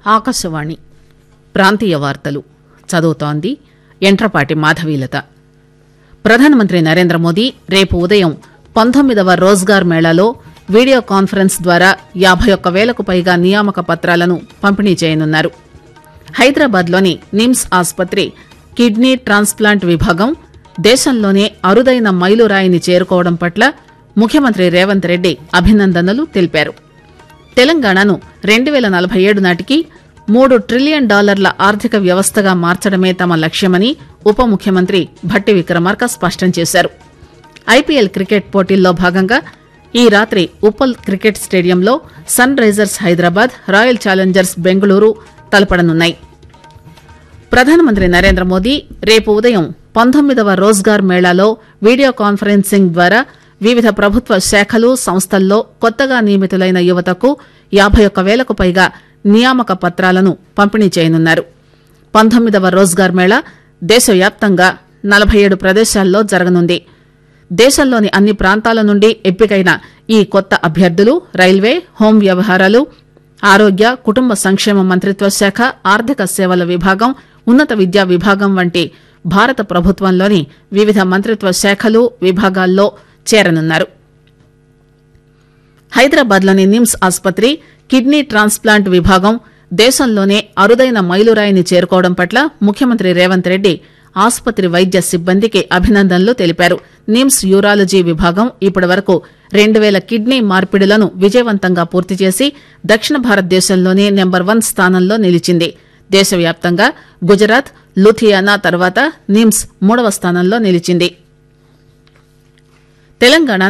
ఆకాశవాణి ప్రాంతీయ వార్తలు చదువుతోంది ఎంట్రపాటి మాధవీలత ప్రధానమంత్రి నరేంద్ర మోదీ రేపు ఉదయం పంతొమ్మిదవ రోజ్గార్ మేళాలో వీడియో కాన్ఫరెన్స్ ద్వారా యాబై ఒక్క వేలకు పైగా నియామక పత్రాలను పంపిణీ చేయనున్నారు హైదరాబాద్లోని నిమ్స్ ఆసుపత్రి కిడ్నీ ట్రాన్స్ప్లాంట్ విభాగం దేశంలోనే అరుదైన మైలురాయిని చేరుకోవడం పట్ల ముఖ్యమంత్రి రేవంత్ రెడ్డి అభినందనలు తెలిపారు తెలంగాణను రెండు పేల నలభై ఏడు నాటికి మూడు ట్రిలియన్ డాలర్ల ఆర్థిక వ్యవస్థగా మార్చడమే తమ లక్ష్యమని ఉప ముఖ్యమంత్రి భట్టి విక్రమార్క స్పష్టం చేశారు ఐపీఎల్ క్రికెట్ పోటీల్లో భాగంగా ఈ రాత్రి ఉప్పల్ క్రికెట్ స్టేడియంలో Sunrisers Hyderabad Royal Challengers Bengaluru తలపడనున్నాయి ప్రధానమంత్రి నరేంద్ర మోదీ రేపు ఉదయం పంతొమ్మిదవ రోజ్గార్ మేళాలో వీడియో కాన్ఫరెన్సింగ్ ద్వారా వివిధ ప్రభుత్వ శాఖలు సంస్థల్లో కొత్తగా నియమితులైన యువతకు యాబై ఒక్క వేలకు పైగా నియామక పత్రాలను పంపిణీ చేయనున్నారు పంతొమ్మిదవ రోజ్గార్ మేళా దేశవ్యాప్తంగా నలభై ఏడు ప్రదేశాల్లో జరగనుంది దేశంలోని అన్ని ప్రాంతాల నుండి ఎంపికైన ఈ కొత్త అభ్యర్థులు రైల్వే హోం వ్యవహారాలు ఆరోగ్య కుటుంబ సంక్షేమ మంత్రిత్వ శాఖ ఆర్థిక సేవల విభాగం ఉన్నత విద్యా విభాగం వంటి భారత ప్రభుత్వంలోని వివిధ మంత్రిత్వ శాఖలు విభాగాల్లో చేరనున్నారు హైదరాబాద్లోని నిమ్స్ ఆసుపత్రి కిడ్నీ ట్రాన్స్ప్లాంట్ విభాగం దేశంలోనే అరుదైన మైలురాయిని చేరుకోవడం పట్ల ముఖ్యమంత్రి రేవంత్ రెడ్డి ఆసుపత్రి వైద్య సిబ్బందికి అభినందనలు తెలిపారు నిమ్స్ యూరాలజీ విభాగం ఇప్పటి వరకు రెండు పేల కిడ్నీ మార్పిడులను విజయవంతంగా పూర్తి చేసి దక్షిణ భారతదేశంలోనే నెంబర్ వన్ స్థానంలో నిలిచింది దేశవ్యాప్తంగా గుజరాత్ లుథియానా తర్వాత నిమ్స్ మూడవ స్థానంలో నిలిచింది తెలంగాణ